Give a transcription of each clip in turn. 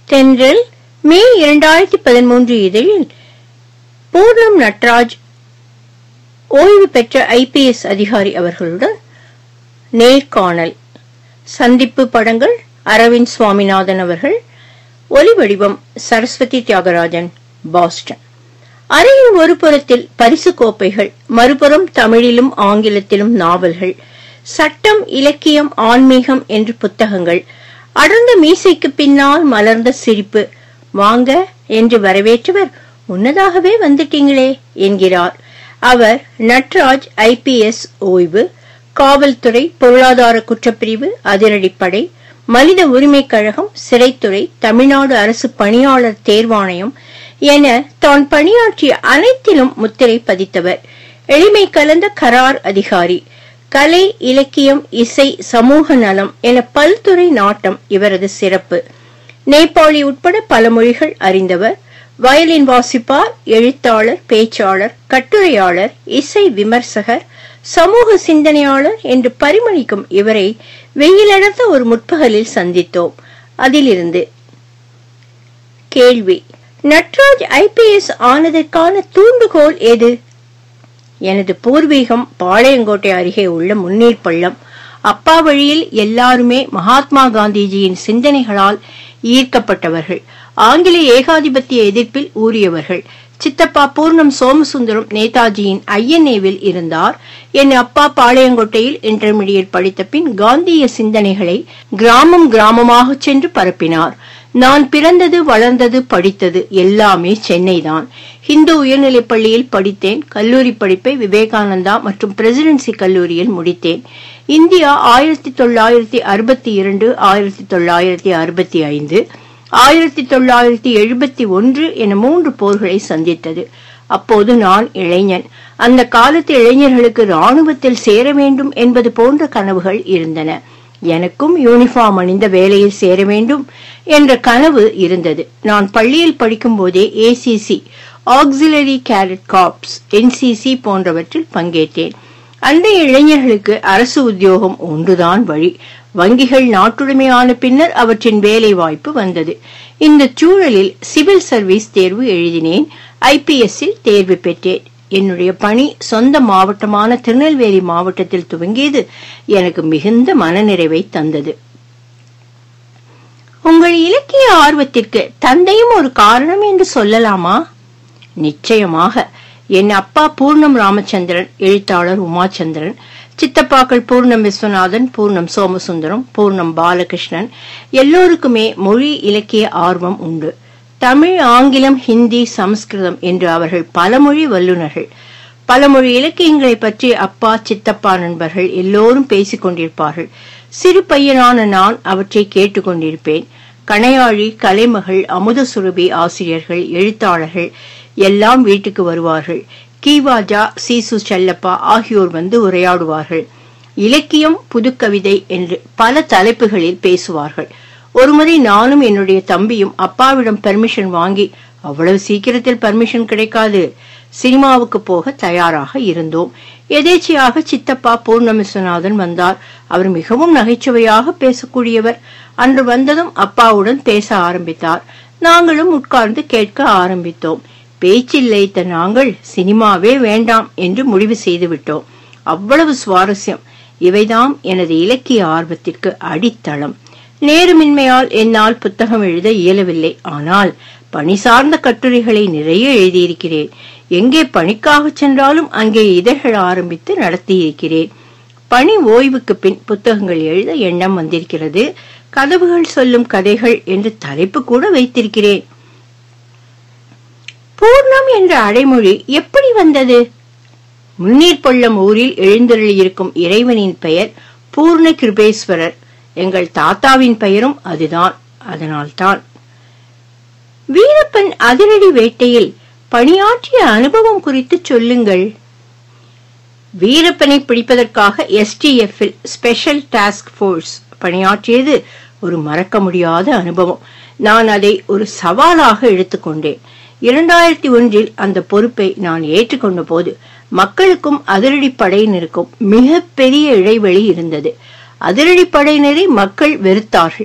தென்றல் மே இரண்டாயிரத்தி பதிமூன்று இதழில் பூர்ணம் நட்ராஜ் ஓய்வு பெற்ற ஐபிஎஸ் அதிகாரி அவர்களுடன் நேர்காணல் சந்திப்பு படங்கள் அரவிந்த் சுவாமிநாதன் அவர்கள் ஒலி வடிவம் சரஸ்வதி தியாகராஜன் பாஸ்டன் அறையின் ஒரு புறத்தில் பரிசு கோப்பைகள் மறுபுறம் தமிழிலும் ஆங்கிலத்திலும் நாவல்கள் சட்டம் இலக்கியம் ஆன்மீகம் என்று புத்தகங்கள் அடர்ந்த மீசைக்கு பின்னால் மலர்ந்த சிரிப்பு வாங்க என்று வரவேற்றவர் முன்னதாகவே வந்துட்டீங்களே என்கிறார் அவர் நட்ராஜ் ஐபிஎஸ் ஓய்வு காவல்துறை பொருளாதார குற்றப்பிரிவு அதிரடிப்படை மனித உரிமைக் கழகம் சிறைத்துறை தமிழ்நாடு அரசு பணியாளர் தேர்வாணையம் என தான் பணியாற்றிய அனைத்திலும் முத்திரை பதித்தவர் எளிமை கலந்த கரார் அதிகாரி கலை இலக்கியம் இசை சமூக நலம் என பல்துறை நாட்டம் இவரது சிறப்பு நேபாளி உட்பட பல மொழிகள் அறிந்தவர் வயலின் வாசிப்பார் எழுத்தாளர் பேச்சாளர் கட்டுரையாளர் இசை விமர்சகர் சமூக சிந்தனையாளர் என்று பரிமளிக்கும் இவரை வெயிலடர்ந்த ஒரு முற்பகலில் சந்தித்தோம் அதிலிருந்து கேள்வி நட்ராஜ் ஐபிஎஸ் ஆனதற்கான தூண்டுகோல் எது எனது பூர்வீகம் பாளையங்கோட்டை அருகே உள்ள முன்னீர் பள்ளம் அப்பா வழியில் எல்லாருமே மகாத்மா காந்திஜியின் சிந்தனைகளால் ஈர்க்கப்பட்டவர்கள் ஆங்கில ஏகாதிபத்திய எதிர்ப்பில் ஊறியவர்கள் சித்தப்பா பூர்ணம் சோமசுந்தரம் நேதாஜியின் ஐஎன்ஏவில் இருந்தார் என் அப்பா பாளையங்கோட்டையில் இன்டர்மீடியட் படித்த பின் காந்திய சிந்தனைகளை கிராமம் கிராமமாக சென்று பரப்பினார் நான் பிறந்தது வளர்ந்தது படித்தது எல்லாமே சென்னை தான் ஹிந்து உயர்நிலைப் பள்ளியில் படித்தேன் கல்லூரி படிப்பை விவேகானந்தா மற்றும் பிரசிடென்சி கல்லூரியில் முடித்தேன் இந்தியா ஆயிரத்தி தொள்ளாயிரத்தி அறுபத்தி இரண்டு ஆயிரத்தி தொள்ளாயிரத்தி அறுபத்தி ஐந்து ஆயிரத்தி தொள்ளாயிரத்தி எழுபத்தி ஒன்று என மூன்று போர்களை சந்தித்தது அப்போது நான் இளைஞன் அந்த காலத்து இளைஞர்களுக்கு ராணுவத்தில் சேர வேண்டும் என்பது போன்ற கனவுகள் இருந்தன எனக்கும் யூனிஃபார்ம் அணிந்த வேலையில் சேர வேண்டும் என்ற கனவு இருந்தது நான் பள்ளியில் படிக்கும் போதே ACC auxiliary cadet corps NCC போன்றவற்றில் பங்கேற்றேன் அன்றைய இளைஞர்களுக்கு அரசு உத்தியோகம் ஒன்றுதான் வழி வங்கிகள் நாட்டுடைமையான பின்னர் அவற்றின் வேலை வாய்ப்பு வந்தது இந்த சூழலில் சிவில் சர்வீஸ் தேர்வு எழுதினேன் ஐபிஎஸ்ஸில் தேர்வு பெற்றேன் என்னுடைய பணி சொந்த மாவட்டமான திருநெல்வேலி மாவட்டத்தில் துவங்கியது எனக்கு மிகுந்த மனநிறைவை தந்தது உங்கள் இலக்கிய ஆர்வத்திற்கு தந்தையும் ஒரு காரணம் என்று சொல்லலாமா நிச்சயமாக என் அப்பா பூர்ணம் ராமச்சந்திரன் எழுத்தாளர் உமாச்சந்திரன் சித்தப்பாக்கள் பூர்ணம் விஸ்வநாதன் பூர்ணம் சோமசுந்தரம் பூர்ணம் பாலகிருஷ்ணன் எல்லோருக்குமே மொழி இலக்கிய ஆர்வம் உண்டு தமிழ் ஆங்கிலம் ஹிந்தி சமஸ்கிருதம் என்று அவர்கள் பல மொழி வல்லுநர்கள் பல மொழி இலக்கியங்களை பற்றி அப்பா சித்தப்பா நண்பர்கள் எல்லோரும் பேசிக் கொண்டிருப்பார்கள் சிறு பையனான நான் அவற்றை கேட்டுக்கொண்டிருப்பேன் கணையாழி கலைமகள் அமுத சுரபி ஆசிரியர்கள் எழுத்தாளர்கள் எல்லாம் வீட்டுக்கு வருவார்கள் கீவாஜா சீசு செல்லப்பா ஆகியோர் வந்து உரையாடுவார்கள் இலக்கியம் புதுக்கவிதை என்று பல தலைப்புகளில் பேசுவார்கள் ஒருமுறை நானும் என்னுடைய தம்பியும் அப்பாவிடம் பெர்மிஷன் வாங்கி அவ்வளவு சீக்கிரத்தில் பர்மிஷன் கிடைக்காது சினிமாவுக்கு போக தயாராக இருந்தோம் எதேச்சையாக சித்தப்பா பூர்ண விஸ்வநாதன் வந்தார் அவர் மிகவும் நகைச்சுவையாக பேசக்கூடியவர் அன்று வந்ததும் அப்பாவுடன் பேச ஆரம்பித்தார் நாங்களும் உட்கார்ந்து கேட்க ஆரம்பித்தோம் பேச்சில் லைத்த நாங்கள் சினிமாவே வேண்டாம் என்று முடிவு செய்து விட்டோம் அவ்வளவு சுவாரஸ்யம் இவைதாம் எனது இலக்கிய ஆர்வத்திற்கு அடித்தளம் நேருமின்மையால் என்னால் புத்தகம் எழுத இயலவில்லை ஆனால் பணி சார்ந்த கட்டுரைகளை நிறைய எழுதியிருக்கிறேன் எங்கே பணிக்காக சென்றாலும் அங்கே இதழ்கள் ஆரம்பித்து நடத்தியிருக்கிறேன் பணி ஓய்வுக்கு பின் புத்தகங்கள் எழுத எண்ணம் வந்திருக்கிறது கதவுகள் சொல்லும் கதைகள் என்று தலைப்பு கூட வைத்திருக்கிறேன் பூர்ணம் என்ற அடைமொழி எப்படி வந்தது முன்னீர் பள்ளம் ஊரில் எழுந்தருளியிருக்கும் இறைவனின் பெயர் பூர்ண கிருபேஸ்வரர் எங்கள் தாத்தாவின் பெயரும் அதுதான் அதனால்தான் வீரப்பன் அதிரடி வேட்டையில் பணியாற்றிய அனுபவம் குறித்து சொல்லுங்கள் வீரப்பனை பிடிப்பதற்காக எஸ்டிஎஃப் ஸ்பெஷல் டாஸ்க் போர்ஸ் பணியாற்றியது ஒரு மறக்க முடியாத அனுபவம் நான் அதை ஒரு சவாலாக எடுத்துக்கொண்டேன் இரண்டாயிரத்தி ஒன்றில் அந்த பொறுப்பை நான் ஏற்றுக்கொண்ட போது மக்களுக்கும் அதிரடி படையினருக்கும் மிக பெரிய இடைவெளி இருந்தது அதிரடி படையினரை மக்கள் வெறுத்தார்கள்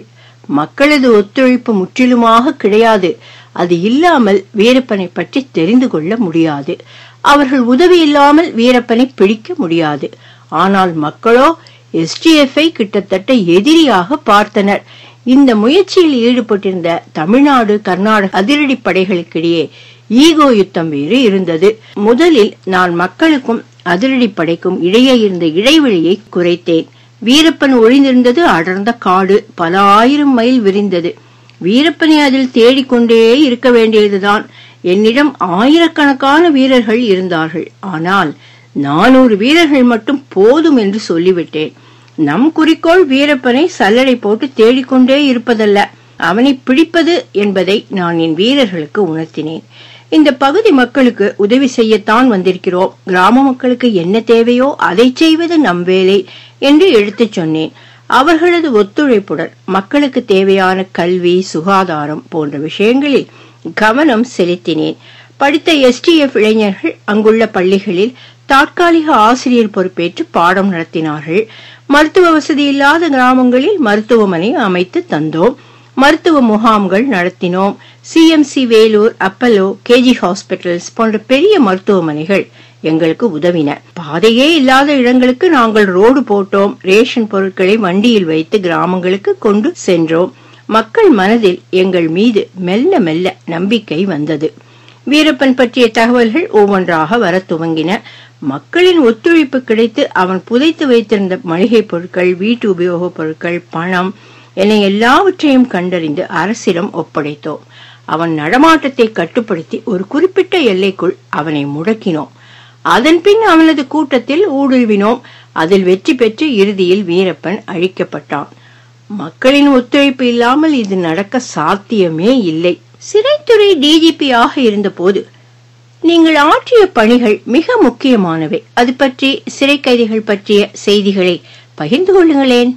மக்களது ஒத்துழைப்பு முற்றிலுமாக கிடையாது அது இல்லாமல் வீரப்பனை பற்றி தெரிந்து கொள்ள முடியாது அவர்கள் உதவி இல்லாமல் வீரப்பனை பிடிக்க முடியாது ஆனால் மக்களோ எஸ்டிஎஃப்ஐ கிட்டத்தட்ட எதிரியாக பார்த்தனர் இந்த முயற்சியில் ஈடுபட்டிருந்த தமிழ்நாடு கர்நாடக அதிரடி படைகளுக்கிடையே ஈகோ யுத்தம் வேறு இருந்தது முதலில் நான் மக்களுக்கும் அதிரடி படைக்கும் இடையே இருந்த இடைவெளியை குறைத்தேன் வீரப்பன் ஒளிந்திருந்தது அடர்ந்த காடு பல ஆயிரம் மைல் விரிந்தது வீரப்பனை அதில் தேடிக்கொண்டே இருக்க வேண்டியதுதான் என்னிடம் ஆயிரக்கணக்கான வீரர்கள் இருந்தார்கள் ஆனால் நானூறு வீரர்கள் மட்டும் போதும் என்று சொல்லிவிட்டேன் நம் குறிக்கோள் வீரப்பனை சல்லடை போட்டு தேடிக்கொண்டே இருப்பதல்ல அவனை பிடிப்பது என்பதை நான் என் வீரர்களுக்கு உணர்த்தினேன் இந்த பகுதி மக்களுக்கு உதவி செய்யத்தான் வந்திருக்கிறோம் கிராம மக்களுக்கு என்ன தேவையோ அதை செய்வது நம் வேலை என்று எடுத்துச் சொன்னேன் அவர்களது ஒத்துழைப்புடன் மக்களுக்கு தேவையான கல்வி சுகாதாரம் போன்ற விஷயங்களில் கவனம் செலுத்தினேன் படித்த எஸ்டிஎஃப் இளைஞர்கள் அங்குள்ள பள்ளிகளில் தற்காலிக ஆசிரியர் பொறுப்பேற்று பாடம் நடத்தினார்கள் மருத்துவ வசதி இல்லாத கிராமங்களில் மருத்துவமனை அமைத்து தந்தோம் மருத்துவ முகாம்கள் நடத்தினோம் CMC Vellore Apollo KG hospitals போன்ற பெரிய மருத்துவமனைகள் எங்களுக்கு உதவின பாதையே இல்லாத இடங்களுக்கு நாங்கள் ரோடு போட்டோம் ரேஷன் பொருட்களை வண்டியில் வைத்து கிராமங்களுக்கு கொண்டு சென்றோம் மக்கள் மனதில் எங்கள் மீது மெல்ல மெல்ல நம்பிக்கை வந்தது வீரப்பன் பற்றிய தகவல்கள் ஒவ்வொன்றாக வர துவங்கின மக்களின் ஒத்துழைப்பு கிடைத்து அவன் புதைத்து வைத்திருந்த மளிகை பொருட்கள் வீட்டு உபயோகப் பொருட்கள் பணம் என எல்லாவற்றையும் கண்டறிந்து அரசிடம் ஒப்படைத்தோம் அவன் நடமாட்டத்தை கட்டுப்படுத்தி ஒரு குறிப்பிட்ட எல்லைக்குள் அவனை முடக்கினோம் அதன் பின் அவனது கூட்டத்தில் ஊடுருவினோம் அதில் வெற்றி பெற்று இறுதியில் வீரப்பன் அழிக்கப்பட்டான் மக்களின் ஒத்துழைப்பு இல்லாமல் இது நடக்க சாத்தியமே இல்லை சிறைத்துறை டிஜிபி ஆக இருந்தபோது நீங்கள் ஆற்றிய பணிகள் மிக முக்கியமானவை அது பற்றி சிறை கைதிகள் பற்றிய செய்திகளை பகிர்ந்து கொள்ளுங்களேன்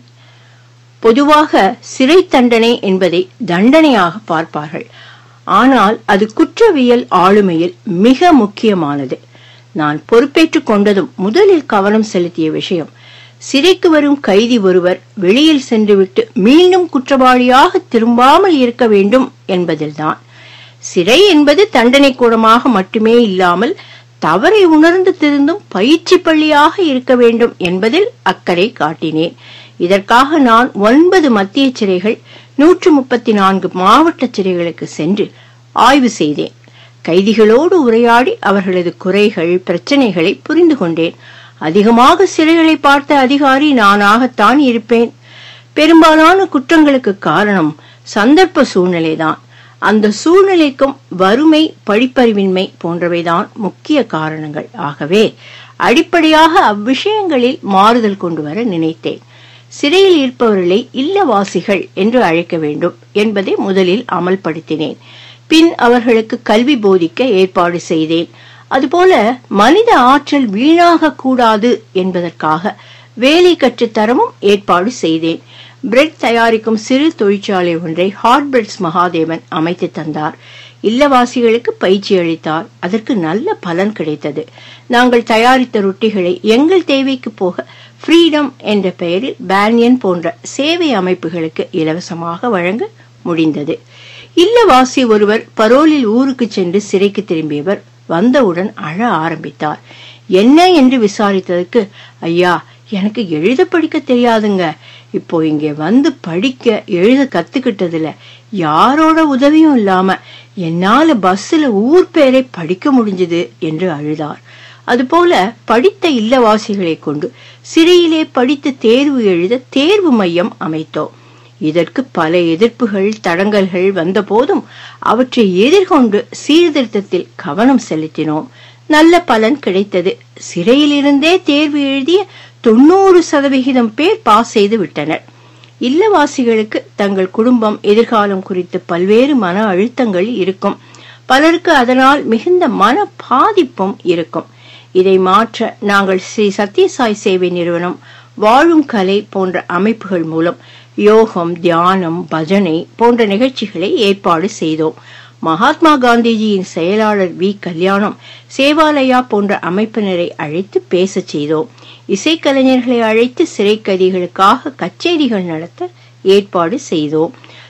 பொதுவாக சிறை தண்டனை என்பதை தண்டனையாக பார்ப்பார்கள் ஆனால் அது குற்றவியல் ஆளுமையில் மிக முக்கியமானது நான் பொறுப்பேற்றுக் கொண்டதும் முதலில் கவனம் செலுத்திய விஷயம் சிறைக்கு வரும் கைதி ஒருவர் வெளியில் சென்றுவிட்டு மீண்டும் குற்றவாளியாக திரும்பாமல் இருக்க வேண்டும் என்பதில்தான் சிறை என்பது தண்டனை கூடமாக மட்டுமே இல்லாமல் தவறை உணர்ந்து திருந்தும் பயிற்சி பள்ளியாக இருக்க வேண்டும் என்பதில் அக்கறை காட்டினேன் இதற்காக நான் ஒன்பது மத்திய சிறைகள் நூற்று முப்பத்தி நான்கு மாவட்ட சிறைகளுக்கு சென்று ஆய்வு செய்தேன் கைதிகளோடு உரையாடி அவர்களது குறைகள் பிரச்சனைகளை புரிந்து கொண்டேன் அதிகமாக சிறைகளை பார்த்த அதிகாரி நானாகத்தான் இருப்பேன் பெரும்பாலான குற்றங்களுக்கு காரணம் சந்தர்ப்ப சூழ்நிலைதான் அந்த சூழ்நிலைக்கும் வறுமை படிப்பறிவின்மை போன்றவைதான் முக்கிய காரணங்கள் ஆகவே அடிப்படையாக அவ்விஷயங்களில் மாறுதல் கொண்டு வர நினைத்தேன் சிறையில் இருப்பவர்களை இல்லவாசிகள் என்று அழைக்க வேண்டும் என்பதை முதலில் அமல்படுத்தினேன் பின் அவர்களுக்கு கல்வி போதிக்க ஏற்பாடு செய்தேன் அதுபோல மனித ஆற்றல் வீணாக கூடாது என்பதற்காக வேலை கற்றுத்தரவும் ஏற்பாடு செய்தேன் பிரெட் தயாரிக்கும் சிறு தொழிற்சாலை ஒன்றை ஹாட் பிரெட்ஸ் மகாதேவன் அமைத்து தந்தார் இல்லவாசிகளுக்கு பயிற்சி அளித்தார் அதற்கு நல்ல பலன் கிடைத்தது நாங்கள் தயாரித்த ரொட்டிகளை எங்கள் தேவைக்கு போக ஃப்ரீடம் என்ற பெயரில் பேனியன் போன்ற சேவை அமைப்புகளுக்கு இலவசமாக வழங்க முடிந்தது இல்லவாசி ஒருவர் பரோலில் ஊருக்கு சென்று சிறைக்கு திரும்பியவர் வந்தவுடன் அழ ஆரம்பித்தார் என்ன என்று விசாரித்ததற்கு ஐயா எனக்கு எழுத படிக்க தெரியாதுங்க இப்போ இங்கே வந்து படிக்க எழுத கத்துக்கிட்டதுல யாரோட உதவியும் இல்லாம என்னால பஸ்ல ஊர் பேரை படிக்க முடிஞ்சது என்று அழுதார் அதுபோல படித்த இல்லவாசிகளை கொண்டு சிறையிலே படித்து தேர்வு எழுத தேர்வு மையம் அமைத்தோம் இதற்கு பல எதிர்ப்புகள் தடங்கல்கள் வந்த போதும் அவற்றை எதிர்கொண்டு சீர்திருத்தத்தில் கவனம் செலுத்தினோம் நல்ல பலன் கிடைத்தது சிறையிலிருந்தே தேர்வு எழுதிய தொண்ணூறு சதவிகிதம் பேர் பாஸ் செய்து விட்டனர் இல்லவாசிகளுக்கு தங்கள் குடும்பம் எதிர்காலம் குறித்து பல்வேறு மன அழுத்தங்கள் இருக்கும் பலருக்கு அதனால் மிகுந்த மன பாதிப்பும் இருக்கும் இதை மாற்ற நாங்கள் ஸ்ரீ சத்யசாய் சேவை நிறுவனம் வாழும் கலை போன்ற அமைப்புகள் மூலம் யோகம் தியானம் பஜனை போன்ற நிகழ்ச்சிகளை ஏற்பாடு செய்தோம் மகாத்மா காந்திஜியின் செயலாளர் வி கல்யாணம் சேவாலயா போன்ற அமைப்பினரை அழைத்து பேசச் செய்தோம் இசைக்கலைஞர்களை அழைத்து சிறை கைதிகளுக்காக கச்சேரிகள் நடத்த ஏற்பாடு செய்தோம்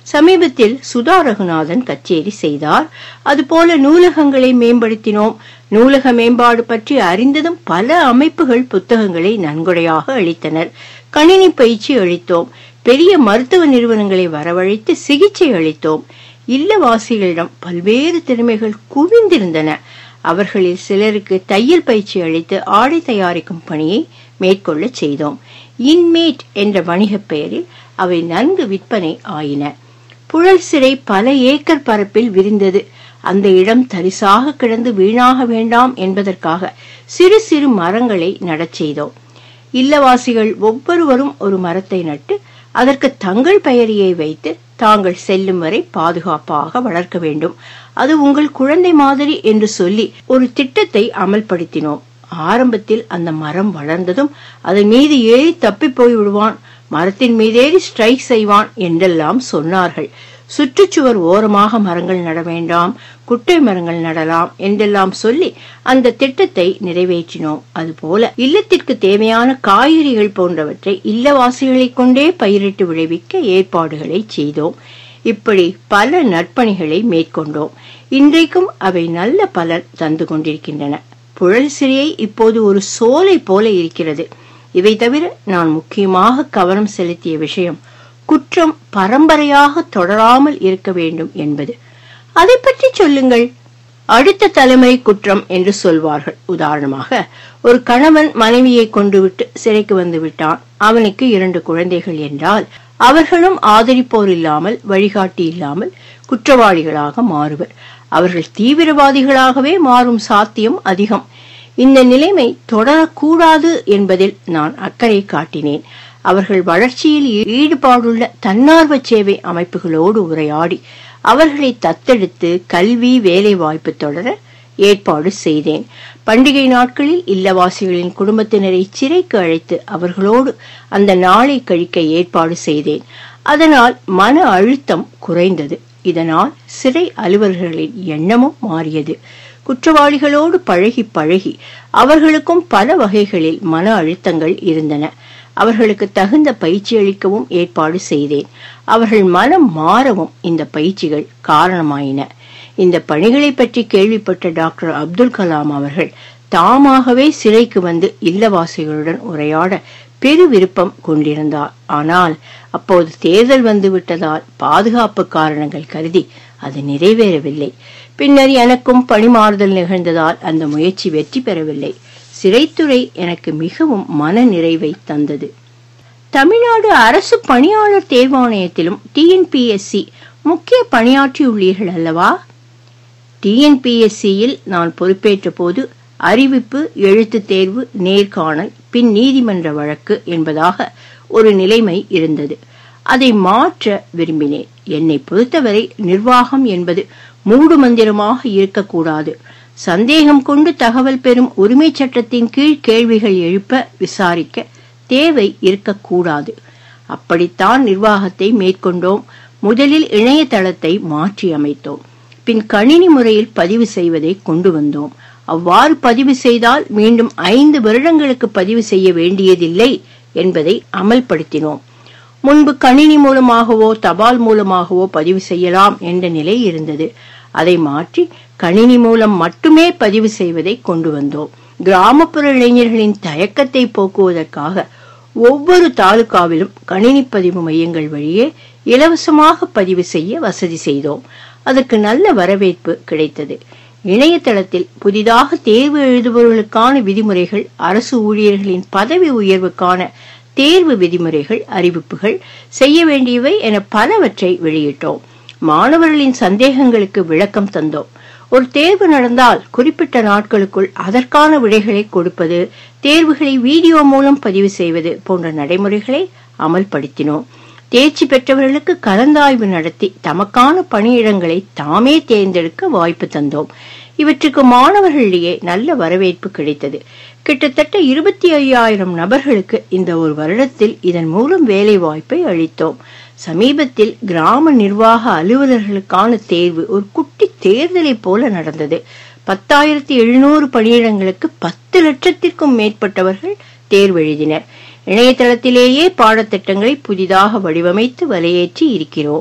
சமீபத்தில் சுதா ரகுநாதன் கச்சேரி செய்தார் அதுபோல நூலகங்களை மேம்படுத்தினோம் நூலக மேம்பாடு பற்றி அறிந்ததும் பல அமைப்புகள் புத்தகங்களை நன்கொடையாக அளித்தனர் கணினி பயிற்சி அளித்தோம் பெரிய மருத்துவ நிறுவனங்களை வரவழைத்து சிகிச்சை அளித்தோம் இல்லவாசிகளிடம் பல்வேறு திறமைகள் குவிந்திருந்தன அவர்களில் சிலருக்கு தையல் பயிற்சி அளித்து ஆடை தயாரிக்கும் பணியை மேற்கொள்ள செய்தோம் இன்மேட் என்ற வணிகப் பெயரில் அவை நன்கு விற்பனை ஆயின புழல் சிறை பல ஏக்கர் பரப்பில் விரிந்தது அந்த இடம் தரிசாக கிடந்து வீணாக வேண்டாம் என்பதற்காக சிறு சிறு மரங்களை நடச் செய்தோம் இல்லவாசிகள் ஒவ்வொருவரும் ஒரு மரத்தை நட்டு அதற்கு தங்கள் பெயரையை வைத்து தாங்கள் செல்லும் வரை பாதுகாப்பாக வளர்க்க வேண்டும் அது உங்கள் குழந்தை மாதிரி என்று சொல்லி ஒரு திட்டத்தை அமல்படுத்தினோம் ஆரம்பத்தில் அந்த மரம் வளர்ந்ததும் அதன் மீது ஏறி தப்பி போய் விடுவான் மரத்தின் மீதேறி ஸ்ட்ரைக் செய்வான் என்றெல்லாம் சொன்னார்கள் சுற்றுச்சுவர் ஓரமாக மரங்கள் நட வேண்டாம் குட்டை மரங்கள் நடலாம் என்றெல்லாம் சொல்லி அந்த திட்டத்தை நிறைவேற்றினோம் அதுபோல இல்லத்திற்கு தேவையான காய்கறிகள் போன்றவற்றை இல்லவாசிகளை கொண்டே பயிரிட்டு விளைவிக்க ஏற்பாடுகளை செய்தோம் இப்படி பல நற்பணிகளை மேற்கொண்டோம் இன்றைக்கும் அவை நல்ல பலன் தந்து கொண்டிருக்கின்றன புழல் சிறையை இப்போது ஒரு சோலை போல இருக்கிறது இவை தவிர நான் முக்கியமாக கவனம் செலுத்திய விஷயம் குற்றம் பரம்பரையாக தொடராமல் இருக்க வேண்டும் என்பது அதை பற்றி சொல்லுங்கள் அடுத்த தலைமுறை குற்றம் என்று சொல்வார்கள் உதாரணமாக ஒரு கணவன் மனைவியை கொண்டு விட்டு சிறைக்கு வந்து விட்டான் அவனுக்கு இரண்டு குழந்தைகள் என்றால் அவர்களும் ஆதரிப்போர் இல்லாமல் வழிகாட்டி இல்லாமல் குற்றவாளிகளாக மாறுவர் அவர்கள் தீவிரவாதிகளாகவே மாறும் சாத்தியம் அதிகம் இந்த நிலைமை தொடரக்கூடாது என்பதில் நான் அக்கறை காட்டினேன் அவர்கள் வளர்ச்சியில் ஈடுபாடுள்ள தன்னார்வ சேவை அமைப்புகளோடு உரையாடி அவர்களை தத்தெடுத்து கல்வி வேலை வாய்ப்பு தொடர ஏற்பாடு செய்தேன் பண்டிகை நாட்களில் இல்லவாசிகளின் குடும்பத்தினரை சிறைக்கு அழைத்து அவர்களோடு அந்த நாளை கழிக்க ஏற்பாடு செய்தேன் அதனால் மன அழுத்தம் குறைந்தது இதனால் சிறை அலுவலர்களின் எண்ணமும் மாறியது குற்றவாளிகளோடு பழகி பழகி அவர்களுக்கும் பல வகைகளில் மன அழுத்தங்கள் இருந்தன அவர்களுக்கு தகுந்த பயிற்சி அளிக்கவும் ஏற்பாடு செய்தேன் அவர்கள் மனம் மாறவும் இந்த பயிற்சிகள் காரணமாயின இந்த பணிகளை பற்றி கேள்விப்பட்ட டாக்டர் அப்துல் கலாம் அவர்கள் தாமாகவே சிறைக்கு வந்து இல்லவாசிகளுடன் உரையாட பெரு விருப்பம் கொண்டிருந்தார் ஆனால் அப்போது தேர்தல் வந்து விட்டதால் பாதுகாப்பு காரணங்கள் கருதி அது நிறைவேறவில்லை பின்னர் எனக்கும் பணிமாறுதல் நிகழ்ந்ததால் அந்த முயற்சி வெற்றி பெறவில்லை சிறைத்துறை எனக்கு மிகவும் மன நிறைவை தந்தது தமிழ்நாடு அரசு பணியாளர் தேர்வாணையத்திலும் டிஎன்பிஎஸ்சி முக்கிய பணியாற்றியுள்ளீர்கள் அல்லவா டிஎன்பிஎஸ்சியில் நான் பொறுப்பேற்ற போது அறிவிப்பு எழுத்து தேர்வு நேர்காணல் பின் நீதிமன்ற வழக்கு என்பதாக ஒரு நிலைமை இருந்தது அதை மாற்ற விரும்பினேன் என்னை பொறுத்தவரை நிர்வாகம் என்பது மூடு மந்திரமாக இருக்கக்கூடாது சந்தேகம் கொண்டு தகவல் பெறும் உரிமை சட்டத்தின் கீழ் கேள்விகள் எழுப்ப விசாரிக்க தேவை இருக்கக்கூடாது அப்படித்தான் நிர்வாகத்தை மேற்கொண்டோம் முதலில் இணையதளத்தை மாற்றி அமைத்தோம் பின் கணினி முறையில் பதிவு செய்வதை கொண்டு வந்தோம் அவ்வாறு பதிவு செய்தால் மீண்டும் ஐந்து வருடங்களுக்கு பதிவு செய்ய வேண்டியதில்லை என்பதை அமல்படுத்தினோம் முன்பு கணினி மூலமாகவோ தபால் மூலமாகவோ பதிவு செய்யலாம் என்ற நிலை இருந்தது அதை மாற்றி கணினி மூலம் மட்டுமே பதிவு செய்வதை கொண்டு வந்தோம் கிராமப்புற இளைஞர்களின் தயக்கத்தை போக்குவதற்காக ஒவ்வொரு தாலுகாவிலும் கணினி பதிவு மையங்கள் வழியே இலவசமாக பதிவு செய்ய வசதி செய்தோம் அதற்கு நல்ல வரவேற்பு கிடைத்தது இணையதளத்தில் புதிதாக தேர்வு எழுதுபவர்களுக்கான விதிமுறைகள் அரசு ஊழியர்களின் பதவி உயர்வுக்கான தேர்வு விதிமுறைகள் அறிவிப்புகள் செய்ய வேண்டியவை என பலவற்றை வெளியிட்டோம் மாணவர்களின் சந்தேகங்களுக்கு விளக்கம் தந்தோம் ஒரு தேர்வு நடந்தால் குறிப்பிட்ட நாட்களுக்குள் அதற்கான விடைகளை கொடுப்பது தேர்வுகளை வீடியோ மூலம் பதிவு செய்வது போன்ற நடைமுறைகளை அமல்படுத்தினோம் தேர்ச்சி பெற்றவர்களுக்கு கலந்தாய்வு நடத்தி தமக்கான பணியிடங்களை தாமே தேர்ந்தெடுக்க வாய்ப்பு தந்தோம் இவற்றுக்கு மாணவர்களிடையே நல்ல வரவேற்பு கிடைத்தது கிட்டத்தட்ட இருபத்தி ஐயாயிரம் நபர்களுக்கு இந்த ஒரு வருடத்தில் இதன் மூலம் வேலை வாய்ப்பை அளித்தோம் சமீபத்தில் கிராம நிர்வாக அலுவலர்களுக்கான தேர்வு ஒரு குட்டி தேர்தலை போல நடந்தது பத்தாயிரத்தி எழுநூறு பணியிடங்களுக்கு பத்து லட்சத்திற்கும் மேற்பட்டவர்கள் தேர்வு எழுதினர் இணையதளத்திலேயே பாடத்திட்டங்களை புதிதாக வடிவமைத்து வலையேற்றி இருக்கிறோம்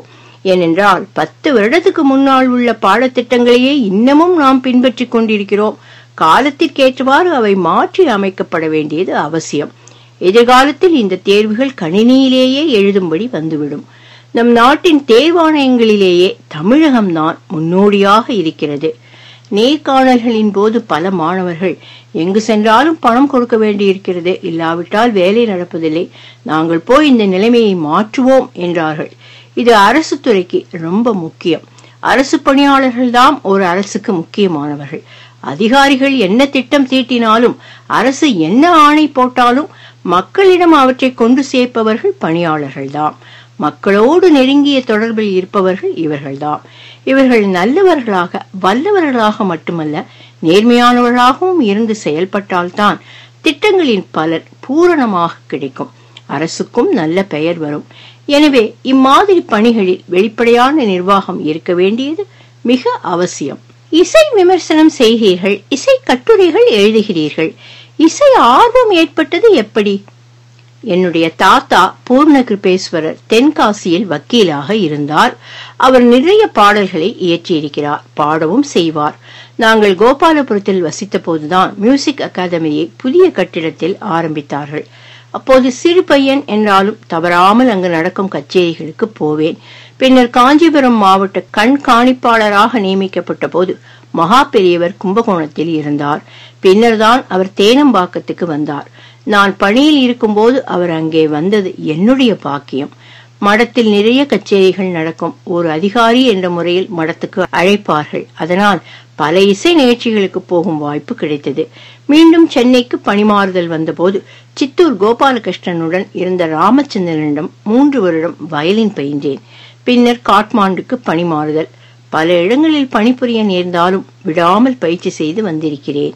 ஏனென்றால் பத்து வருடத்துக்கு முன்னால் உள்ள பாடத்திட்டங்களையே இன்னமும் நாம் பின்பற்றிக் கொண்டிருக்கிறோம் காலத்திற்கேற்றவாறு அவை மாற்றி அமைக்கப்பட வேண்டியது அவசியம் எதிர்காலத்தில் இந்த தேர்வுகள் கணினியிலேயே எழுதும்படி வந்துவிடும் நம் நாட்டின் தேர்வாணையங்களிலேயே தமிழகம்தான் முன்னோடியாக இருக்கிறது நேர்காணல்களின் போது பல மாணவர்கள் எங்கு சென்றாலும் பணம் கொடுக்க வேண்டியிருக்கிறது இல்லாவிட்டால் வேலை நடப்பதில்லை நாங்கள் போய் இந்த நிலைமையை மாற்றுவோம் என்றார்கள் இது அரசு துறைக்கு ரொம்ப முக்கியம் அரசு பணியாளர்கள் தான் ஒரு அரசுக்கு முக்கியமானவர்கள் அதிகாரிகள் என்ன திட்டம் தீட்டினாலும் அரசு என்ன ஆணை போட்டாலும் மக்களிடம் அவற்றை கொண்டு சேர்ப்பவர்கள் பணியாளர்கள்தான் மக்களோடு நெருங்கிய தொடர்பில் இருப்பவர்கள் இவர்கள்தான் இவர்கள் நல்லவர்களாக வல்லவர்களாக மட்டுமல்ல நேர்மையானவர்களாகவும் இருந்து செயல்பட்டால்தான் திட்டங்களின் பலன் பூரணமாக கிடைக்கும் அரசுக்கும் நல்ல பெயர் வரும் எனவே இம்மாதிரி பணிகளில் வெளிப்படையான நிர்வாகம் இருக்க வேண்டியது மிக அவசியம் இசை விமர்சனம் செய்கிறீர்கள் இசை கட்டுரைகள் எழுதுகிறீர்கள் இசை ஆர்வம் ஏற்பட்டது எப்படி என்னுடைய தாத்தா பூர்ண கிருபேஸ்வரர் தென்காசியில் வக்கீலாக இருந்தார் அவர் நிறைய பாடல்களை இயற்றியிருக்கிறார் பாடவும் செய்வார் நாங்கள் கோபாலபுரத்தில் வசித்த போதுதான் மியூசிக் அகாதமியை புதிய கட்டிடத்தில் ஆரம்பித்தார்கள் அப்போது சிறு பையன் என்றாலும் தவறாமல் அங்கு நடக்கும் கச்சேரிகளுக்கு போவேன் பின்னர் காஞ்சிபுரம் மாவட்ட கண்காணிப்பாளராக நியமிக்கப்பட்ட போது மகா பெரியவர் கும்பகோணத்தில் இருந்தார் பின்னர் தான் அவர் தேனம்பாக்கத்துக்கு வந்தார் நான் பணியில் இருக்கும்போது அவர் அங்கே வந்தது என்னுடைய பாக்கியம் மடத்தில் நிறைய கச்சேரிகள் நடக்கும் ஒரு அதிகாரி என்ற முறையில் மடத்துக்கு அழைப்பார்கள் அதனால் பல இசை நிகழ்ச்சிகளுக்கு போகும் வாய்ப்பு கிடைத்தது மீண்டும் சென்னைக்கு பணிமாறுதல் வந்தபோது சித்தூர் கோபாலகிருஷ்ணனுடன் இருந்த ராமச்சந்திரனிடம் மூன்று வருடம் வயலின் பயின்றேன் பின்னர் காட்மாண்டுக்கு பணிமாறுதல் பல இடங்களில் பணிபுரிய நேர்ந்தாலும் விடாமல் பயிற்சி செய்து வந்திருக்கிறேன்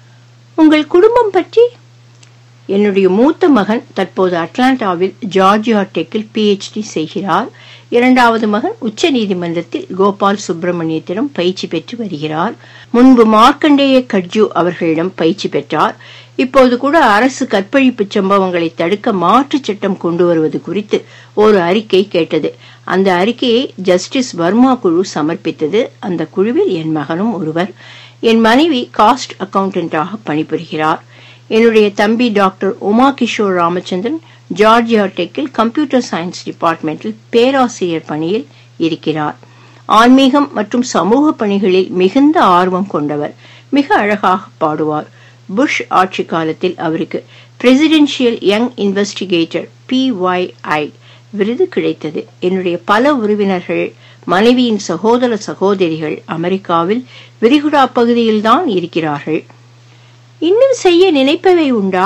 உங்கள் குடும்பம் பற்றி என்னுடைய மூத்த மகன் தற்போது அட்லாண்டாவில் ஜார்ஜியா டெக்கில் பிஹெச்டி செய்கிறார் இரண்டாவது மகன் உச்ச நீதிமன்றத்தில் கோபால் சுப்பிரமணியத்திடம் பயிற்சி பெற்று வருகிறார் முன்பு மார்க்கண்டேய கட்ஜு அவர்களிடம் பயிற்சி பெற்றார் இப்போது கூட அரசு கற்பழிப்பு சம்பவங்களை தடுக்க மாற்று சட்டம் கொண்டு வருவது குறித்து ஒரு அறிக்கை கேட்டது அந்த அறிக்கையை ஜஸ்டிஸ் வர்மா குழு சமர்ப்பித்தது அந்த குழுவில் என் மகனும் ஒருவர் என் மனைவி காஸ்ட் அக்கவுண்டன்டாக பணிபுரிகிறார் என்னுடைய தம்பி டாக்டர் உமா கிஷோர் ராமச்சந்திரன் ஜார்ஜியா டெக்கில் கம்ப்யூட்டர் சயின்ஸ் டிபார்ட்மெண்டில் பேராசிரியர் பணியில் இருக்கிறார் ஆன்மீகம் மற்றும் சமூக பணிகளில் மிகுந்த ஆர்வம் கொண்டவர் மிக அழகாக பாடுவார் புஷ் ஆட்சி காலத்தில் அவருக்கு பிரசிடென்ஷியல் யங் இன்வெஸ்டிகேட்டர் பிஒய்ஐ விருது கிடைத்தது என்னுடைய பல உறவினர்கள் மனைவியின் சகோதர சகோதரிகள் அமெரிக்காவில் விரிகுடா பகுதியில்தான் இருக்கிறார்கள் இன்னும் செய்ய நினைப்பவை உண்டா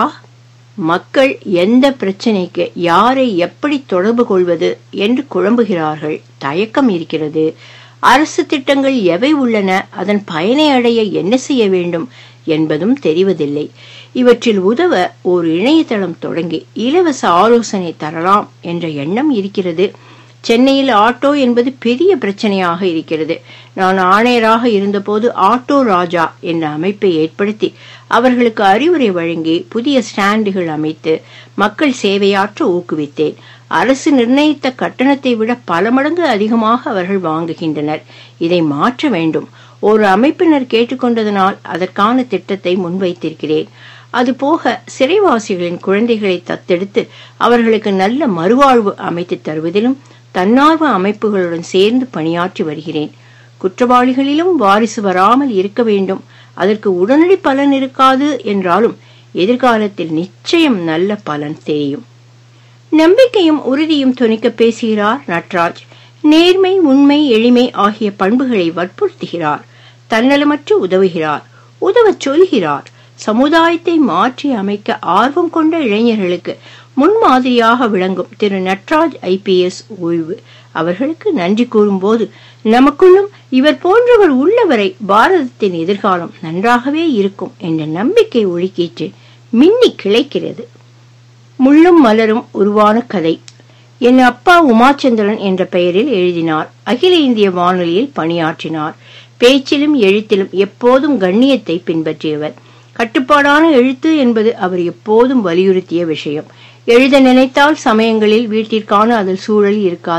மக்கள் எந்த பிரச்சனைக்கு யாரை எப்படி தொடர்பு கொள்வது என்று குழம்புகிறார்கள் தயக்கம் இருக்கிறது அரசு திட்டங்கள் எவை உள்ளன அதன் பயனை அடைய என்ன செய்ய வேண்டும் என்பதும் தெரிவதில்லை இவற்றில் உதவ ஒரு இணையதளம் தொடங்கி இலவச ஆலோசனை தரலாம் என்ற எண்ணம் இருக்கிறது சென்னையில் ஆட்டோ என்பது பெரிய பிரச்சனையாக இருக்கிறது நான் ஆணையராக இருந்தபோது ஆட்டோ ராஜா என்ற அமைப்பை ஏற்படுத்தி அவர்களுக்கு அறிவுரை வழங்கி புதிய ஸ்டாண்டுகள் அமைத்து மக்கள் சேவையாற்ற ஊக்குவித்தேன் அரசு நிர்ணயித்த கட்டணத்தை விட பல மடங்கு அதிகமாக அவர்கள் வாங்குகின்றனர் இதை மாற்ற வேண்டும் ஒரு அமைப்பினர் கேட்டுக்கொண்டதனால் அதற்கான திட்டத்தை முன்வைத்திருக்கிறேன் அதுபோக சிறைவாசிகளின் குழந்தைகளை தத்தெடுத்து அவர்களுக்கு நல்ல மறுவாழ்வு அமைத்து தருவதிலும் தன்னார்வ அமைப்புகளுடன் சேர்ந்து பணியாற்றி வருகிறேன் குற்றவாளிகளிலும் வாரிசு வராமல் இருக்க வேண்டும் அதற்கு உடனடி பலன் இருக்காது என்றாலும் எதிர்காலத்தில் நிச்சயம் நல்ல பலன் தெரியும் நம்பிக்கையும் உறுதியும் துணிக்க பேசுகிறார் நட்ராஜ் நேர்மை உண்மை எளிமை ஆகிய பண்புகளை வற்புறுத்துகிறார் தன்னலமற்று உதவுகிறார் உதவச் சொல்கிறார் சமுதாயத்தை மாற்றி அமைக்க ஆர்வம் கொண்ட இளைஞர்களுக்கு முன்மாதிரியாக விளங்கும் திரு நட்ராஜ் ஐபிஎஸ் ஓய்வு அவர்களுக்கு நன்றி கூறும்போது நமக்குள்ளும் இவர் போன்றவர் உள்ளவரை பாரதத்தின் எதிர்காலம் நன்றாகவே இருக்கும் என்ற நம்பிக்கை ஒழுக்கீற்று மின்னி கிளைக்கிறது முள்ளும் மலரும் உருவான கதை என் அப்பா உமாச்சந்திரன் என்ற பெயரில் எழுதினார் அகில இந்திய வானொலியில் பணியாற்றினார் பேச்சிலும் எழுத்திலும் எப்போதும் கண்ணியத்தை பின்பற்றியவர் கட்டுப்பாடான எழுத்து என்பது அவர் எப்போதும் வலியுறுத்திய விஷயம் எழுத நினைத்தால் சமயங்களில் வீட்டிற்கான அதில் சூழல் இருக்காது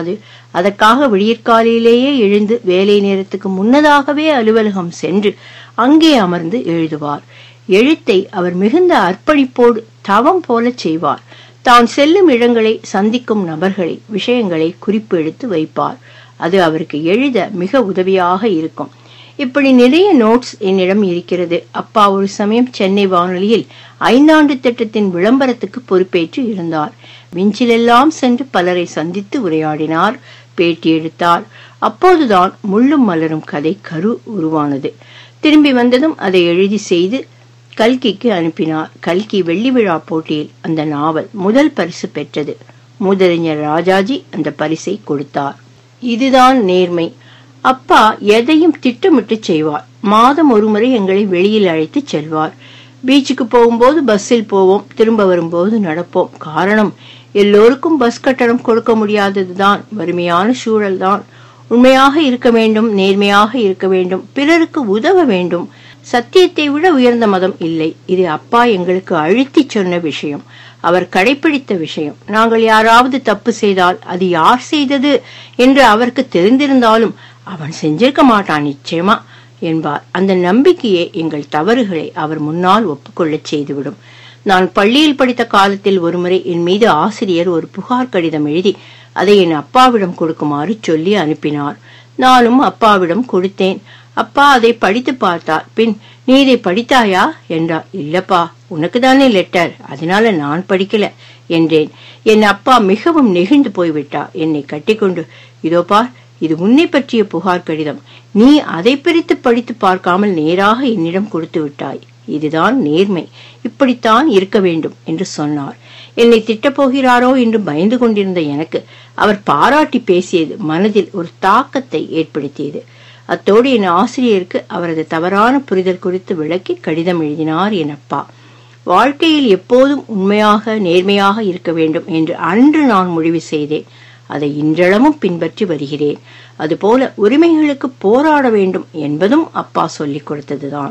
அதற்காக விடியற்காலையிலேயே எழுந்து வேலை நேரத்துக்கு முன்னதாகவே அலுவலகம் சென்று அங்கே அமர்ந்து எழுதுவார் எழுத்தை அவர் மிகுந்த அர்ப்பணிப்போடு தவம் போல செய்வார் தான் செல்லும் இடங்களை சந்திக்கும் நபர்களை விஷயங்களை குறிப்பு எடுத்து வைப்பார் அது அவருக்கு எழுத மிக உதவியாக இருக்கும் இப்படி நிறைய நோட்ஸ் என்னிடம் இருக்கிறது அப்பா ஒரு சமயம் சென்னை வானொலியில் ஐந்தாண்டு திட்டத்தின் விளம்பரத்துக்கு பொறுப்பேற்று இருந்தார் விஞ்சிலெல்லாம் சென்று பலரை சந்தித்து உரையாடினார் பேட்டி எடுத்தார் அப்போதுதான் முள்ளும் மலரும் கதை கரு உருவானது திரும்பி வந்ததும் அதை எழுதி செய்து கல்கிக்கு அனுப்பினார் கல்கி வெள்ளி விழா போட்டியில் அந்த நாவல் முதல் பரிசு பெற்றது மூதறிஞர் ராஜாஜி அந்த பரிசை கொடுத்தார் இதுதான் நேர்மை அப்பா எதையும் திட்டமிட்டு செய்வார் மாதம் ஒருமுறை எங்களை வெளியில் அழைத்து செல்வார் பீச்சுக்கு போகும்போது பஸ்ஸில் போவோம் திரும்ப வரும்போது நடப்போம் காரணம் எல்லோருக்கும் பஸ் கட்டணம் கொடுக்க முடியாததுதான் வறுமையான சூழல் தான் உண்மையாக இருக்க வேண்டும் நேர்மையாக இருக்க வேண்டும் பிறருக்கு உதவ வேண்டும் சத்தியத்தை விட உயர்ந்த மதம் இல்லை இது அப்பா எங்களுக்கு அழுத்தி சொன்ன விஷயம் அவர் கடைபிடித்த விஷயம் நாங்கள் யாராவது தப்பு செய்தால் அது யார் செய்தது என்று அவருக்கு தெரிந்திருந்தாலும் அவன் செஞ்சிருக்க மாட்டான் நிச்சயமா என்பார் அந்த நம்பிக்கையே எங்கள் தவறுகளை அவர் முன்னால் ஒப்புக்கொள்ளச் செய்துவிடும் நான் பள்ளியில் படித்த காலத்தில் ஒருமுறை என் மீது ஆசிரியர் ஒரு புகார் கடிதம் எழுதி அதை என் அப்பாவிடம் கொடுக்குமாறு சொல்லி அனுப்பினார் நானும் அப்பாவிடம் கொடுத்தேன் அப்பா அதை படித்து பார்த்தார் பின் நீ இதை படித்தாயா என்றார் இல்லப்பா உனக்கு தானே லெட்டர் அதனால நான் படிக்கல என்றேன் என் அப்பா மிகவும் நெகிழ்ந்து போய்விட்டார் என்னை கட்டிக்கொண்டு இதோ பார் இது உன்னை பற்றிய புகார் கடிதம் நீ அதை பிரித்து படித்து பார்க்காமல் நேராக என்னிடம் கொடுத்து விட்டாய் இதுதான் நேர்மை இப்படித்தான் இருக்க வேண்டும் என்று சொன்னார் என்னை திட்டப் போகிறாரோ என்று பயந்து கொண்டிருந்த எனக்கு அவர் பாராட்டி பேசியது மனதில் ஒரு தாக்கத்தை ஏற்படுத்தியது அத்தோடு என் ஆசிரியருக்கு அவரது தவறான புரிதல் குறித்து விளக்கி கடிதம் எழுதினார் என் அப்பா வாழ்க்கையில் எப்போதும் உண்மையாக நேர்மையாக இருக்க வேண்டும் என்று அன்று நான் முடிவு செய்தேன் அதை இன்றளவும் பின்பற்றி வருகிறேன் அதுபோல உரிமைகளுக்கு போராட வேண்டும் என்பதும் அப்பா சொல்லிக் கொடுத்ததுதான்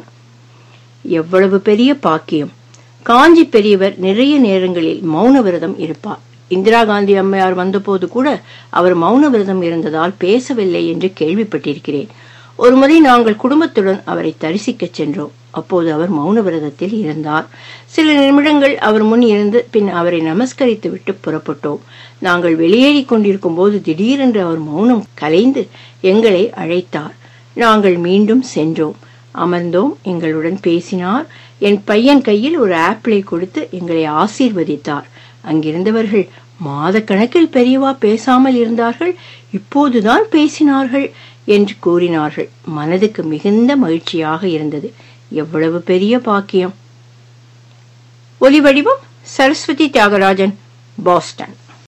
எவ்வளவு பெரிய பாக்கியம் காஞ்சி பெரியவர் நிறைய நேரங்களில் மௌன விரதம் இருப்பார் இந்திரா காந்தி அம்மையார் வந்தபோது கூட அவர் மௌன விரதம் இருந்ததால் பேசவில்லை என்று கேள்விப்பட்டிருக்கிறேன் ஒருமுறை நாங்கள் குடும்பத்துடன் அவரை தரிசிக்கச் சென்றோம் அப்போது அவர் மௌன விரதத்தில் இருந்தார் சில நிமிடங்கள் அவர் முன் இருந்து பின் அவரை நமஸ்கரித்து விட்டு புறப்பட்டோம் நாங்கள் வெளியேறி கொண்டிருக்கும் போது திடீரென்று அவர் மௌனம் கலைந்து எங்களை அழைத்தார் நாங்கள் மீண்டும் சென்றோம் அமர்ந்தோம் எங்களுடன் பேசினார் என் பையன் கையில் ஒரு ஆப்பிளை கொடுத்து எங்களை ஆசீர்வதித்தார் அங்கிருந்தவர்கள் மாதக்கணக்கில் பெரியவா பேசாமல் இருந்தார்கள் இப்போதுதான் பேசினார்கள் என்று கூறினார்கள் மனதுக்கு மிகுந்த மகிழ்ச்சியாக இருந்தது எவ்வளவு பெரிய பாக்கியம் ஒலி வடிவம் சரஸ்வதி தியாகராஜன் பாஸ்டன்